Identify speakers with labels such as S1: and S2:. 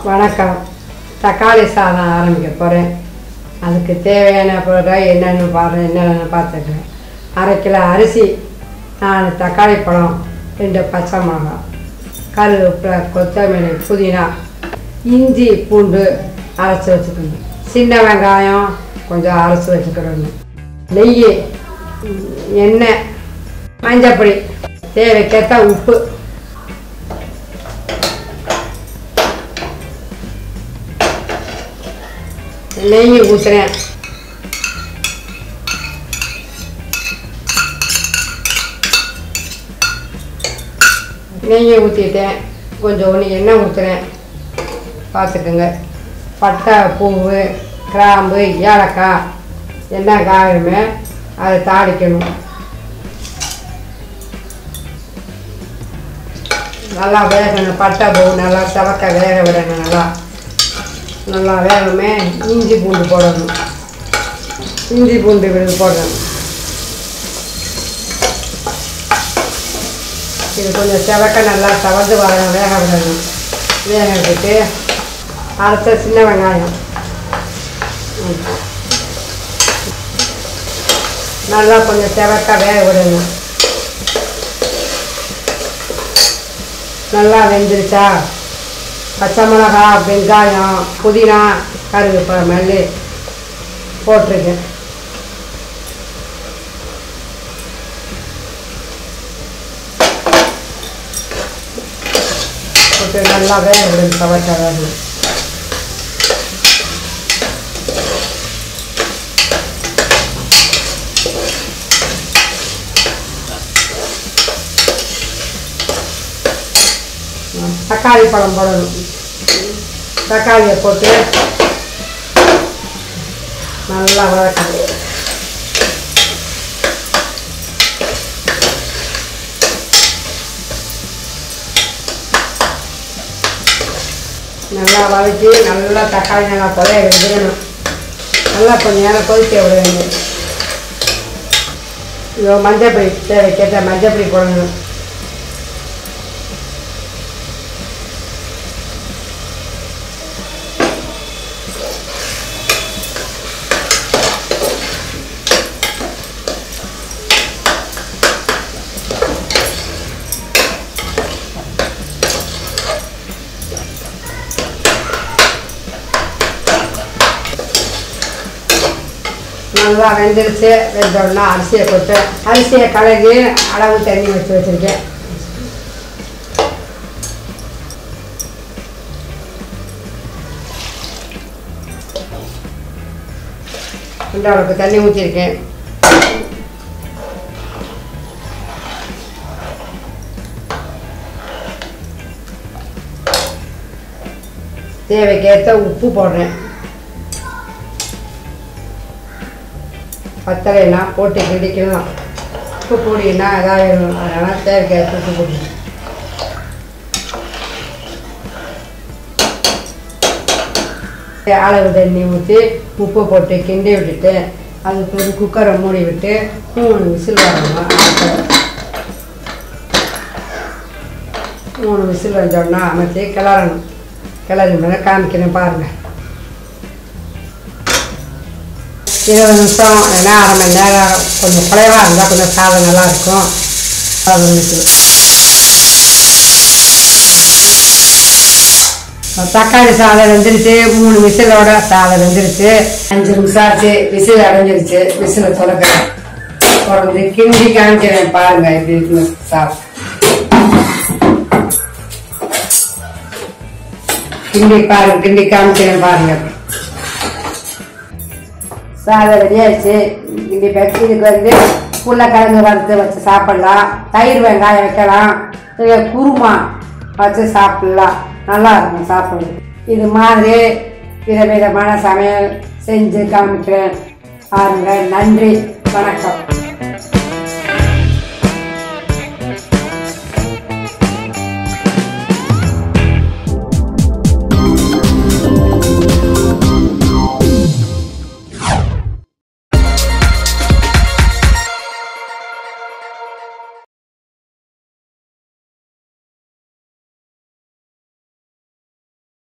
S1: வணக்கம் தக்காளி சாதம் ஆரம்பிக்க போகிறேன் அதுக்கு தேவையான பொருட்கள் என்னென்னு பாரு என்னென்னு பார்த்துக்கிறேன் அரை கிலோ அரிசி நாலு தக்காளி பழம் ரெண்டு பச்சை மிளகாய் கருவேப்பிலை கொத்தமல்லி புதினா இஞ்சி பூண்டு அரைச்சி வச்சுக்கணும் சின்ன வெங்காயம் கொஞ்சம் அரைச்சி வச்சுக்கணும் நெய் ம், எண்ணெய் மஞ்சப்பொடி தேவைக்கேற்ற உப்பு நெய் ஊற்றுறேன் நெய்யை ஊற்றிட்டேன் கொஞ்சம் ஒன்று எண்ணெய் ஊற்றுறேன் பார்த்துக்குங்க பட்டை பூவு கிராம்பு ஏலக்காய் என்ன காயமே அதை தாளிக்கணும் நல்லா வேகணும் பட்டை பூ நல்லா சவக்க வேக விடணும் நல்லா நல்லா வேகமே இஞ்சி பூண்டு போடணும் இஞ்சி பூண்டு விழுது போடணும் இது கொஞ்சம் செவக்க நல்லா சவந்து வரணும் வேக விடணும் வேக விட்டுட்டு அரைச்ச சின்ன வெங்காயம் ம். நல்லா கொஞ்சம் செவக்க வேக விடணும் நல்லா வெந்துருச்சா பச்சை மிளகா வெங்காயம் புதினா கருவேப்பிலை மல்லி போட்டிருக்கேன் போட்டு நல்லா வேக விடுங்க சவச்சா வேகணும் தக்காளி பழம் போடணும் தக்காளியை போட்டு நல்லா வதக்கணும் நல்லா வதக்கி நல்லா தக்காளி நல்லா கொலைய விடணும் நல்லா கொஞ்சம் நேரம் கொதிக்க விட வேண்டும் இதோ மஞ்சப்பொடி தேவைக்கேற்ற மஞ்சப்பொடி போடணும் நல்லா வெந்துருச்சு வெந்தோடனே அரிசியை போட்டு அரிசியை கலக்கி அளவு தண்ணி வச்சு வச்சுருக்கேன் இந்த அளவுக்கு தண்ணி ஊற்றிருக்கேன் தேவைக்கேற்ற உப்பு போடுறேன் பத்தலைன்னா போட்டு கிண்டிக்கலாம் உப்பு போடினா ஏதாவது அதனால் தேவைக்கேற்ற உப்பு போட்டு அளவு தண்ணி ஊற்றி உப்பு போட்டு கிண்டி விட்டுட்டு அதுக்கு ஒரு குக்கரை மூடி விட்டு மூணு விசில் வரணும் அடுப்பு. மூணு விசில் வந்தோடனே அமைச்சி கிளறணும் கிளறி மேலே காமிக்கணும் பாருங்கள் இருபது நிமிஷம் இல்லைன்னா அரை மணி நேரம் கொஞ்சம் குறைவாக இருந்தால் கொஞ்சம் சாதம் நல்லா இருக்கும் அது விசில் தக்காளி சாதம் வெந்துருச்சு மூணு விசிலோட சாதம் வெந்துருச்சு அஞ்சு நிமிஷம் ஆச்சு விசில் அடைஞ்சிருச்சு விசிலை திறக்கிறேன் திறந்து கிண்டி காமிக்கிறேன் பாருங்க எப்படி இருக்கு சாதம் கிண்டி பாருங்க கிண்டி காமிக்கிறேன் பாருங்க சாதம் ரெடியாச்சு கிண்டி பேச்சு இதுக்கு வந்து உருளைக்கிழங்கு வறுத்து வச்சு சாப்பிடலாம் தயிர் வெங்காயம் வைக்கலாம் இல்லை குருமா வச்சு சாப்பிடலாம் நல்லா இருக்கும் சாப்பிடுறது இது மாதிரி விதவிதமான சமையல் செஞ்சு காமிக்கிறேன் பாருங்க நன்றி வணக்கம்